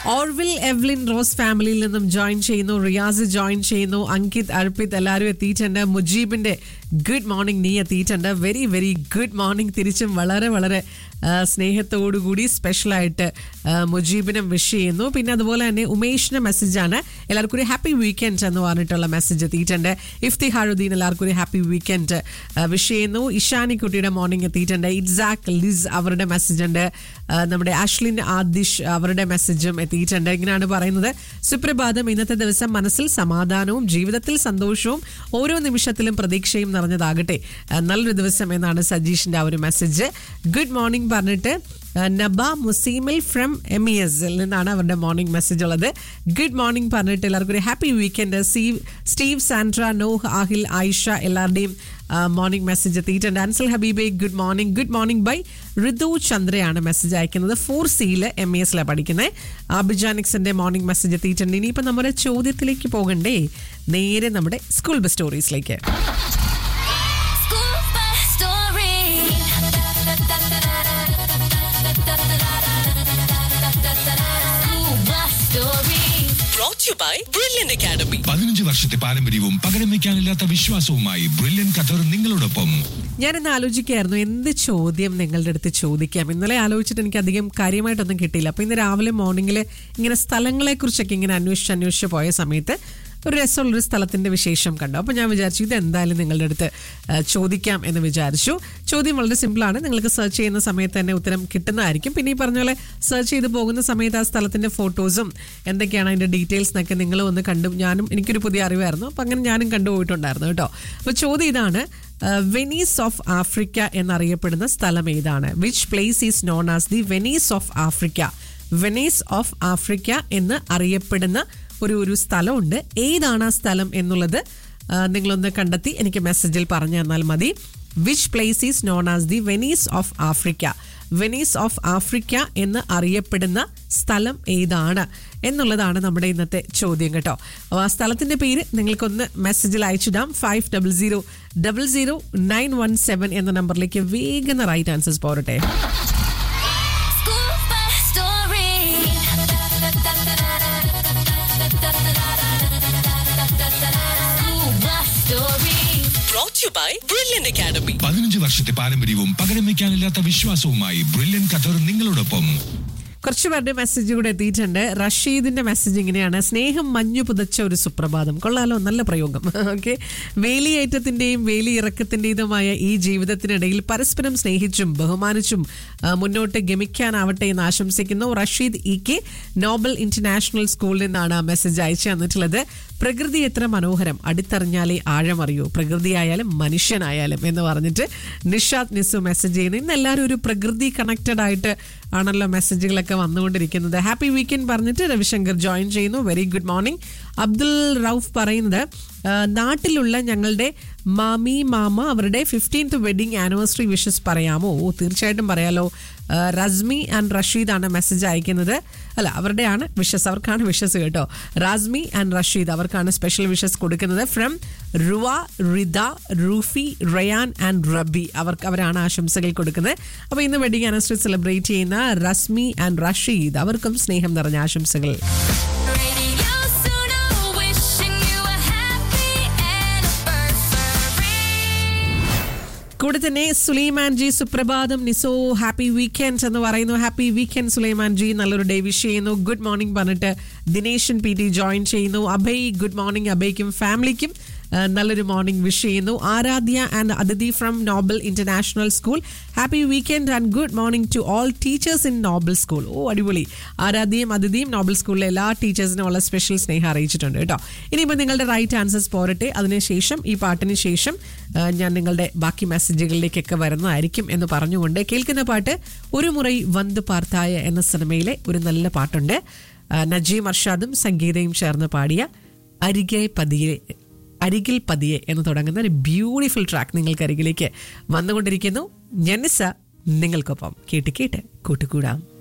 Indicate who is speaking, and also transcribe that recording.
Speaker 1: Orville Evelyn rose ഫാമിലിയിൽ നിന്നും join ചെയ്യുന്നു റിയാസ് ജോയിൻ ചെയ്യുന്നു അങ്കിത് അർപ്പിത് എല്ലാവരും എത്തിയിട്ടുണ്ട് മുജീബിന്റെ ഗുഡ് മോർണിംഗ് നീ എത്തിയിട്ടുണ്ട് വെരി വെരി ഗുഡ് മോർണിംഗ് തിരിച്ചും വളരെ വളരെ ആ, സ്നേഹത്തോടുകൂടി സ്പെഷ്യലായിട്ട് ആ, മുജീബിനും വിഷ് ചെയ്യുന്നു പിന്നെ അതുപോലെ തന്നെ ഉമേഷിന്റെ മെസ്സേജാണ് എല്ലാവർക്കും ഒരു ഹാപ്പി വീക്കെൻഡ് എന്ന് പറഞ്ഞിട്ടുള്ള മെസ്സേജ് എത്തിയിട്ടുണ്ട് ഇഫ്തിഹാറുദ്ദീൻ എല്ലാവർക്കും ഒരു ഹാപ്പി വീക്കെൻഡ് വിഷ് ചെയ്യുന്നു ഇഷാനി കുട്ടിയുടെ മോർണിംഗ് എത്തിയിട്ടുണ്ട് ഇറ്റ്സാക്ക് ലിസ് അവരുടെ മെസ്സേജ് ഉണ്ട് ആ, നമ്മുടെ ആഷ്ലിൻ ആദിഷ് അവരുടെ മെസ്സേജും എത്തിയിട്ടുണ്ട് ഇങ്ങനെയാണ് പറയുന്നത് സുപ്രഭാതം ഇന്നത്തെ ദിവസം മനസ്സിൽ സമാധാനവും ജീവിതത്തിൽ സന്തോഷവും ഓരോ നിമിഷത്തിലും പ്രതീക്ഷയും നിറഞ്ഞതാകട്ടെ ആ, നല്ലൊരു ദിവസം എന്നാണ് സജീഷിന്റെ ആ ഒരു മെസ്സേജ് ഗുഡ് മോർണിംഗ് പറഞ്ഞിട്ട് ആ, നബ മുസീമിൽ ഫ്രം എം ഇ എസിൽ നിന്നാണ് അവരുടെ മോർണിംഗ് മെസ്സേജ് ഉള്ളത് ഗുഡ് മോർണിംഗ് പറഞ്ഞിട്ട് എല്ലാവർക്കും ഒരു happy weekend Steve Steve Sandra Noah Aahil Ayisha എല്ലാവരുടെയും മോർണിംഗ് മെസ്സേജ് എത്തിയിട്ടുണ്ട് അൻസൽ ഹബീബെ good morning good morning by Ritu ചന്ദ്രയാണ് മെസ്സേജ് അയക്കുന്നത് ഫോർ സിയിൽ എം ഇ എസിലാണ് പഠിക്കുന്നത് അബിജാനിക്സിന്റെ മോർണിംഗ് മെസ്സേജ് എത്തിയിട്ടുണ്ട് ഇനിയിപ്പോൾ നമ്മുടെ ചോദ്യത്തിലേക്ക് പോകണ്ടേ നേരെ നമ്മുടെ സ്കൂൾ ബസ് സ്റ്റോറീസിലേക്ക്
Speaker 2: School bus story. School bus story.
Speaker 3: brought to you by Brilliant Academy.
Speaker 4: പതിനഞ്ച് വർഷത്തെ പാരമ്പര്യവും പകരം വെക്കാനില്ലാത്ത വിശ്വാസവുമായി ബ്രില്യൻ ഖത്തർ നിങ്ങളോടൊപ്പം
Speaker 1: ഞാനിന്ന് ആലോചിക്കുകയായിരുന്നു എന്ത് ചോദ്യം നിങ്ങളുടെ അടുത്ത് ചോദിക്കാം ഇന്നലെ ആലോചിച്ചിട്ട് എനിക്ക് അധികം കാര്യമായിട്ടൊന്നും കിട്ടിയില്ല അപ്പോൾ ഇന്ന് രാവിലെ മോർണിംഗിൽ ഇങ്ങനെ സ്ഥലങ്ങളെക്കുറിച്ചൊക്കെ ഇങ്ങനെ അന്വേഷിച്ച് അന്വേഷിച്ച് പോയ സമയത്ത് ഒരു രസമുള്ളൊരു സ്ഥലത്തിന്റെ വിശേഷം കണ്ടു അപ്പോൾ ഞാൻ വിചാരിച്ചു ഇത് എന്തായാലും നിങ്ങളുടെ അടുത്ത് ആ, ചോദിക്കാം എന്ന് വിചാരിച്ചു ചോദ്യം വളരെ സിമ്പിളാണ് നിങ്ങൾക്ക് സെർച്ച് ചെയ്യുന്ന സമയത്ത് തന്നെ ഉത്തരം കിട്ടുന്നതായിരിക്കും പിന്നെ ഈ പറഞ്ഞ പോലെ സെർച്ച് ചെയ്ത് പോകുന്ന സമയത്ത് ആ സ്ഥലത്തിന്റെ ഫോട്ടോസും എന്തൊക്കെയാണ് അതിന്റെ ഡീറ്റെയിൽസ് എന്നൊക്കെ നിങ്ങളും ഒന്ന് കണ്ടും ഞാനും എനിക്കൊരു പുതിയ അറിവായിരുന്നു അപ്പം അങ്ങനെ ഞാനും കണ്ടുപോയിട്ടുണ്ടായിരുന്നു കേട്ടോ അപ്പോൾ ചോദ്യം ഇതാണ് വെനീസ് ഓഫ് ആഫ്രിക്ക എന്നറിയപ്പെടുന്ന സ്ഥലം ഏതാണ് which place is known as the Venice of Africa Venice of Africa എന്ന് അറിയപ്പെടുന്ന ഒരു ഒരു സ്ഥലമുണ്ട് ഏതാണ് ആ സ്ഥലം എന്നുള്ളത് ആ, നിങ്ങളൊന്ന് കണ്ടെത്തി എനിക്ക് മെസ്സേജിൽ പറഞ്ഞു തന്നാൽ മതി which place is known as the Venice of Africa Venice of Africa എന്ന് അറിയപ്പെടുന്ന സ്ഥലം ഏതാണ് എന്നുള്ളതാണ് നമ്മുടെ ഇന്നത്തെ ചോദ്യം കേട്ടോ അപ്പോൾ ആ സ്ഥലത്തിന്റെ പേര് നിങ്ങൾക്കൊന്ന് മെസ്സേജിൽ അയച്ചിടാം five double zero double zero nine one seven എന്ന നമ്പറിലേക്ക് വേഗം റൈറ്റ് ആൻസേഴ്സ് പോരട്ടെ
Speaker 2: School bus story. School bus story.
Speaker 3: Brought to you by Brilliant Academy.
Speaker 4: പതിനഞ്ച് വർഷത്തെ പാരമ്പര്യവും പകരം വെക്കാനില്ലാത്ത വിശ്വാസവുമായി ബ്രില്യൻ ഖത്തർ നിങ്ങളോടൊപ്പം
Speaker 1: കുറച്ച് പേരുടെ മെസ്സേജ് കൂടെ എത്തിയിട്ടുണ്ട് റഷീദിന്റെ മെസ്സേജ് ഇങ്ങനെയാണ് സ്നേഹം മഞ്ഞു പുതച്ച ഒരു സുപ്രഭാതം കൊള്ളാലോ നല്ല പ്രയോഗം ഓക്കെ വേലിയേറ്റത്തിന്റെയും വേലിയിറക്കത്തിന്റേതുമായ ഈ ജീവിതത്തിനിടയിൽ പരസ്പരം സ്നേഹിച്ചും ബഹുമാനിച്ചും ആ, മുന്നോട്ട് ഗമിക്കാനാവട്ടെ എന്ന് ആശംസിക്കുന്നു Rasheed E K Nobel international സ്കൂളിൽ നിന്നാണ് ആ മെസ്സേജ് അയച്ചു തന്നിട്ടുള്ളത് പ്രകൃതി എത്ര മനോഹരം അടുത്തറിഞ്ഞാലേ ആഴമറിയൂ പ്രകൃതിയായാലും മനുഷ്യനായാലും എന്ന് പറഞ്ഞിട്ട് നിഷാദ് നിസു മെസ്സേജ് ചെയ്യുന്നു ഇന്ന് എല്ലാവരും ഒരു പ്രകൃതി കണക്റ്റഡ് ആയിട്ട് ആണല്ലോ മെസ്സേജുകളൊക്കെ വന്നുകൊണ്ടിരിക്കുന്നത് ഹാപ്പി വീക്കെൻഡ് പറഞ്ഞിട്ട് രവിശങ്കർ ജോയിൻ ചെയ്യുന്നു very good morning Abdul Rauf പറയുന്നത് ആ, നാട്ടിലുള്ള ഞങ്ങളുടെ മാമി മാമ അവരുടെ ഫിഫ്റ്റീൻത്ത് വെഡിങ് ആനിവേഴ്സറി വിഷസ് പറയാമോ ഓ തീർച്ചയായിട്ടും പറയാലോ ആ, റസ്മി ആൻഡ് റഷീദ് ആണ് മെസ്സേജ് അയക്കുന്നത് അല്ല അവരുടെയാണ് വിഷസ് അവർക്കാണ് വിഷസ് കേട്ടോ റാസ്മി ആൻഡ് റഷീദ് അവർക്കാണ് സ്പെഷ്യൽ വിഷസ് കൊടുക്കുന്നത് ഫ്രം റുവ റിദ റൂഫി റയാൻ ആൻഡ് റബി അവർക്ക് അവരാണ് ആശംസകൾ കൊടുക്കുന്നത് അപ്പോൾ ഇന്ന് വെഡിങ് ആനിവേഴ്സറി സെലിബ്രേറ്റ് ചെയ്യുന്ന റസ്മി ആൻഡ് റഷീദ് അവർക്കും സ്നേഹം നിറഞ്ഞ ആശംസകൾ
Speaker 2: Radio Suno, wishing you a happy anniversary.
Speaker 1: കൂടെ തന്നെ സുലൈമാൻ ജി സുപ്രഭാതം നിസോ ഹാപ്പി വീക്കെൻഡ് എന്ന് പറയുന്നു ഹാപ്പി വീക്കെൻഡ് സുലൈമാൻ ജി നല്ലൊരു ഡേ വിഷ് ചെയ്യുന്നു ഗുഡ് മോർണിംഗ് പറഞ്ഞിട്ട് ദിനേശൻ പി ടി ജോയിൻ ചെയ്യുന്നു അഭയ് ഗുഡ് മോർണിംഗ് അഭയ്ക്കും ഫാമിലിക്കും ആ, നല്ലൊരു മോർണിംഗ് വിഷ് ചെയ്യുന്നു Aradhya and Athithi from Nobel international school happy weekend and good morning to all teachers in Nobel school ഓ അടിപൊളി ആരാധ്യയും അതിഥിയും നോബൽ സ്കൂളിലെ എല്ലാ ടീച്ചേഴ്സിനും ഉള്ള സ്പെഷ്യൽ സ്നേഹം അറിയിച്ചിട്ടുണ്ട് കേട്ടോ ഇനിയിപ്പോൾ നിങ്ങളുടെ റൈറ്റ് ആൻസേഴ്സ് പോരട്ടെ അതിനുശേഷം ഈ പാട്ടിന് ശേഷം ആ, ഞാൻ നിങ്ങളുടെ ബാക്കി മെസ്സേജുകളിലേക്കൊക്കെ വരുന്നതായിരിക്കും എന്ന് പറഞ്ഞുകൊണ്ട് കേൾക്കുന്ന പാട്ട് ഒരു മുறை വന്ന് പാർത്തായ എന്ന സിനിമയിലെ ഒരു നല്ല പാട്ടുണ്ട് ആ, നജീം അർഷാദും സംഗീതയും ചേർന്ന് പാടിയ അരികെ പതിയെ അരികിൽ പതിയെ എന്ന് തുടങ്ങുന്ന ഒരു ബ്യൂട്ടിഫുൾ ട്രാക്ക് നിങ്ങൾക്ക് അരികിലേക്ക് വന്നുകൊണ്ടിരിക്കുന്നു ജനിസ നിങ്ങൾക്കൊപ്പം കേട്ട് കേട്ട് കൂട്ടുകൂടാം